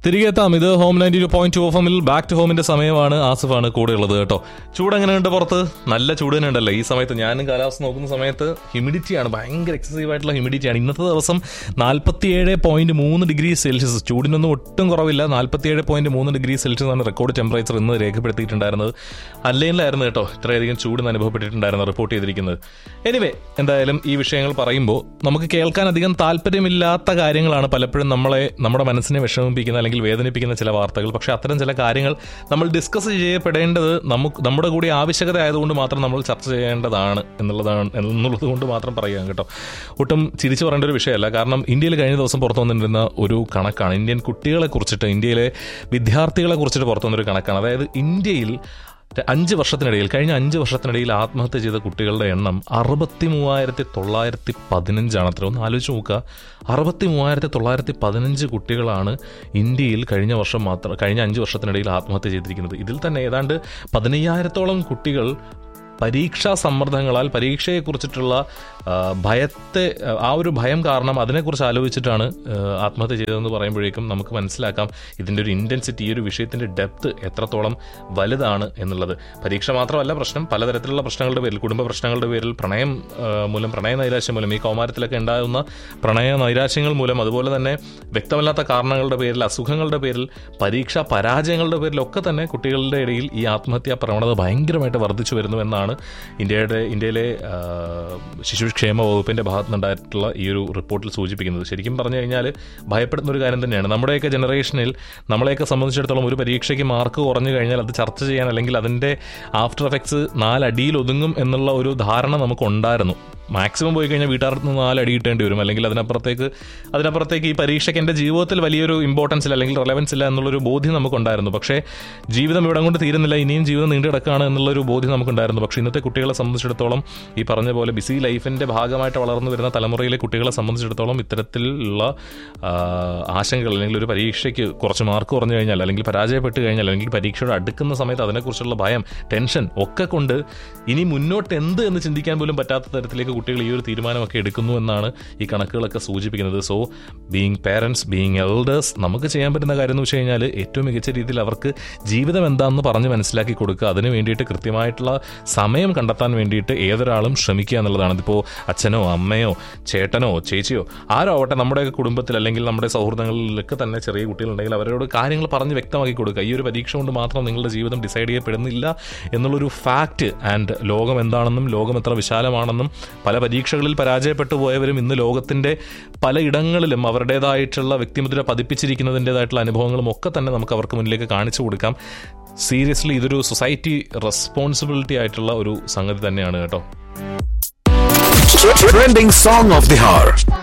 തിരികെ എത്താം ഇത് home ninety two point two ഓഫ് എമ്മിൽ ബാക്ക് ടു ഹോമിന്റെ സമയമാണ് ആസിഫാണ് കൂടെ ഉള്ളത് കേട്ടോ ചൂട് എങ്ങനെയുണ്ട് പുറത്ത് നല്ല ചൂട് തന്നെ ഉണ്ടല്ലോ ഈ സമയത്ത് ഞാനും കാലാവസ്ഥ നോക്കുന്ന സമയത്ത് ഹ്യൂമിഡിറ്റിയാണ് ഭയങ്കര എക്സസീവ് ആയിട്ടുള്ള ഹ്യൂമിഡിറ്റിയാണ് ഇന്നത്തെ ദിവസം നാൽപ്പത്തിയേഴ് പോയിന്റ് മൂന്ന് ഡിഗ്രി സെൽഷ്യസ് ചൂടിനൊന്നും ഒട്ടും കുറവില്ല നാൽപ്പത്തിയേഴ് പോയിന്റ് മൂന്ന് ഡിഗ്രി സെൽഷ്യസ് ആണ് റെക്കോർഡ് ടെമ്പറേച്ചർ ഇന്ന് രേഖപ്പെടുത്തിയിട്ടുണ്ടായിരുന്നത് അല്ലയിലായിരുന്നു കേട്ടോ ഇത്രയധികം ചൂട് അനുഭവപ്പെട്ടിട്ടുണ്ടായിരുന്നു റിപ്പോർട്ട് ചെയ്തിരിക്കുന്നത് എനിവേ എന്തായാലും ഈ വിഷയങ്ങൾ പറയുമ്പോൾ നമുക്ക് കേൾക്കാൻ അധികം താല്പര്യമില്ലാത്ത കാര്യങ്ങളാണ് പലപ്പോഴും നമ്മളെ നമ്മുടെ മനസ്സിനെ വിഷമിപ്പിക്കുന്ന അല്ലെങ്കിൽ വേദനിപ്പിക്കുന്ന ചില വാർത്തകൾ പക്ഷേ അത്തരം ചില കാര്യങ്ങൾ നമ്മൾ ഡിസ്കസ് ചെയ്യപ്പെടേണ്ടത് നമുക്ക് നമ്മുടെ കൂടി ആവശ്യകത ആയതുകൊണ്ട് മാത്രം നമ്മൾ ചർച്ച ചെയ്യേണ്ടതാണ് എന്നുള്ളതാണ് എന്നുള്ളത് കൊണ്ട് മാത്രം പറയുക കേട്ടോ ഒട്ടും ചിരിച്ചു പറയേണ്ട ഒരു വിഷയമല്ല കാരണം ഇന്ത്യയിൽ കഴിഞ്ഞ ദിവസം പുറത്തു വന്നിരുന്ന ഒരു കണക്കാണ് ഇന്ത്യൻ കുട്ടികളെ കുറിച്ചിട്ട് ഇന്ത്യയിലെ വിദ്യാർത്ഥികളെ കുറിച്ചിട്ട് പുറത്തു വന്നൊരു കണക്കാണ് അതായത് ഇന്ത്യയിൽ അഞ്ച് വർഷത്തിനിടയിൽ കഴിഞ്ഞ അഞ്ച് വർഷത്തിനിടയിൽ ആത്മഹത്യ ചെയ്ത കുട്ടികളുടെ എണ്ണം അറുപത്തി മൂവായിരത്തി തൊള്ളായിരത്തി പതിനഞ്ചാണ് അത്ര ഒന്ന് ആലോചിച്ച് നോക്കുക അറുപത്തി മൂവായിരത്തി തൊള്ളായിരത്തി പതിനഞ്ച് കുട്ടികളാണ് ഇന്ത്യയിൽ കഴിഞ്ഞ വർഷം മാത്രം കഴിഞ്ഞ അഞ്ച് വർഷത്തിനിടയിൽ ആത്മഹത്യ ചെയ്തിരിക്കുന്നത് ഇതിൽ തന്നെ ഏതാണ്ട് പതിനയ്യായിരത്തോളം കുട്ടികൾ പരീക്ഷാ സമ്മർദ്ദങ്ങളാൽ പരീക്ഷയെക്കുറിച്ചിട്ടുള്ള ആ, ഭയത്തെ ആ ഒരു ഭയം കാരണം അതിനെക്കുറിച്ച് ആലോചിച്ചിട്ടാണ് ആ, ആത്മഹത്യ ചെയ്തതെന്ന് പറയുമ്പോഴേക്കും നമുക്ക് മനസ്സിലാക്കാം ഇതിൻ്റെ ഒരു ഇൻറ്റൻസിറ്റി ഈ ഒരു വിഷയത്തിൻ്റെ ഡെപ്ത് എത്രത്തോളം വലുതാണ് എന്നുള്ളത് പരീക്ഷ മാത്രമല്ല പ്രശ്നം പലതരത്തിലുള്ള പ്രശ്നങ്ങളുടെ പേരിൽ കുടുംബ പ്രശ്നങ്ങളുടെ പേരിൽ പ്രണയം ആ, മൂലം പ്രണയ നൈരാശ്യം മൂലം ഈ കൗമാരത്തിലൊക്കെ ഉണ്ടാകുന്ന പ്രണയ നൈരാശ്യങ്ങൾ മൂലം അതുപോലെ തന്നെ വ്യക്തമല്ലാത്ത കാരണങ്ങളുടെ പേരിൽ അസുഖങ്ങളുടെ പേരിൽ പരീക്ഷാ പരാജയങ്ങളുടെ പേരിലൊക്കെ തന്നെ കുട്ടികളുടെ ഇടയിൽ ഈ ആത്മഹത്യാ പ്രവണത ഭയങ്കരമായിട്ട് വർദ്ധിച്ചു വരുന്നു എന്നാണ് ഇന്ത്യയുടെ ഇന്ത്യയിലെ ആ, ശിശുക്ഷേമ വകുപ്പിന്റെ ഭാഗത്തുനിന്നുണ്ടായിട്ടുള്ള ഈ ഒരു റിപ്പോർട്ടിൽ സൂചിപ്പിക്കുന്നത് ശരിക്കും പറഞ്ഞു കഴിഞ്ഞാൽ ഭയപ്പെടുന്ന ഒരു കാര്യം തന്നെയാണ് നമ്മുടെയൊക്കെ ജനറേഷനിൽ നമ്മളെയൊക്കെ സംബന്ധിച്ചിടത്തോളം ഒരു പരീക്ഷയ്ക്ക് മാർക്ക് കുറഞ്ഞു കഴിഞ്ഞാൽ അത് ചർച്ച ചെയ്യാൻ അല്ലെങ്കിൽ അതിന്റെ ആഫ്റ്റർ എഫക്ട്സ് നാലടിയിൽ ഒതുങ്ങും എന്നുള്ള ഒരു ധാരണ നമുക്കുണ്ടായിരുന്നു മാക്സിമം പോയി കഴിഞ്ഞാൽ വീട്ടുകാർക്ക് നിന്ന് നാലടി കിട്ടേണ്ടി വരും അല്ലെങ്കിൽ അതിനപ്പുറത്തേക്ക് അതിനപ്പുറത്തേക്ക് ഈ പരീക്ഷയ്ക്ക് എൻ്റെ ജീവിതത്തിൽ വലിയൊരു ഇമ്പോർട്ടൻസ് ഇല്ല അല്ലെങ്കിൽ റെലവൻസ് ഇല്ല എന്നുള്ളൊരു ബോധ്യം നമുക്കുണ്ടായിരുന്നു പക്ഷേ ജീവിതം ഇവിടെ കൊണ്ട് തീരുന്നില്ല ഇനിയും ജീവിതം നീണ്ടു കിടക്കുകയാണ് എന്നുള്ളൊരു ബോധ്യം നമുക്കുണ്ടായിരുന്നു പക്ഷേ ഇന്നത്തെ കുട്ടികളെ സംബന്ധിച്ചിടത്തോളം ഈ പറഞ്ഞ പോലെ ബിസി ലൈഫിൻ്റെ ഭാഗമായിട്ട് വളർന്നു വരുന്ന തലമുറയിലെ കുട്ടികളെ സംബന്ധിച്ചിടത്തോളം ഇത്തരത്തിലുള്ള ആ, ആശങ്കകൾ അല്ലെങ്കിൽ ഒരു പരീക്ഷയ്ക്ക് കുറച്ച് മാർക്ക് കുറഞ്ഞു കഴിഞ്ഞാൽ അല്ലെങ്കിൽ പരാജയപ്പെട്ട് കഴിഞ്ഞാൽ അല്ലെങ്കിൽ പരീക്ഷയുടെ അടുക്കുന്ന സമയത്ത് അതിനെക്കുറിച്ചുള്ള ഭയം ടെൻഷൻ ഒക്കെ കൊണ്ട് ഇനി മുന്നോട്ട് എന്ത് എന്ന് ചിന്തിക്കാൻ പോലും പറ്റാത്ത തരത്തിലേക്ക് കുട്ടികൾ ഈ ഒരു തീരുമാനമൊക്കെ എടുക്കുന്നു എന്നാണ് ഈ കണക്കുകളൊക്കെ സൂചിപ്പിക്കുന്നത് so being parents being elders നമുക്ക് ചെയ്യാൻ പറ്റുന്ന കാര്യം എന്ന് വെച്ച് കഴിഞ്ഞാൽ ഏറ്റവും മികച്ച രീതിയിൽ അവർക്ക് ജീവിതം എന്താണെന്ന് പറഞ്ഞ് മനസ്സിലാക്കി കൊടുക്കുക അതിന് വേണ്ടിയിട്ട് കൃത്യമായിട്ടുള്ള സമയം കണ്ടെത്താൻ വേണ്ടിയിട്ട് ഏതൊരാളും ശ്രമിക്കുക എന്നുള്ളതാണ് ഇതിപ്പോൾ അച്ഛനോ അമ്മയോ ചേട്ടനോ ചേച്ചിയോ ആരോ ആവട്ടെ നമ്മുടെയൊക്കെ കുടുംബത്തിൽ അല്ലെങ്കിൽ നമ്മുടെ സൗഹൃദങ്ങളിലൊക്കെ തന്നെ ചെറിയ കുട്ടികളുണ്ടെങ്കിൽ അവരോട് കാര്യങ്ങൾ പറഞ്ഞ് വ്യക്തമാക്കി കൊടുക്കുക ഈ ഒരു പരീക്ഷ കൊണ്ട് മാത്രം നിങ്ങളുടെ ജീവിതം ഡിസൈഡ് ചെയ്യപ്പെടുന്നില്ല എന്നുള്ളൊരു ഫാക്റ്റ് ആൻഡ് ലോകം എന്താണെന്നും ലോകം എത്ര വിശാലമാണെന്നും പല പരീക്ഷകളിൽ പരാജയപ്പെട്ടു പോയവരും ഇന്ന് ലോകത്തിൻ്റെ പലയിടങ്ങളിലും അവരുടേതായിട്ടുള്ള വ്യക്തിമുദ്ര പതിപ്പിച്ചിരിക്കുന്നതിൻ്റെതായിട്ടുള്ള അനുഭവങ്ങളും ഒക്കെ തന്നെ നമുക്ക് അവർക്ക് മുന്നിലേക്ക് കാണിച്ചു കൊടുക്കാം സീരിയസ്ലി ഇതൊരു സൊസൈറ്റി റെസ്പോൺസിബിലിറ്റി ആയിട്ടുള്ള ഒരു സംഗതി തന്നെയാണ് കേട്ടോ Trending song of the hour.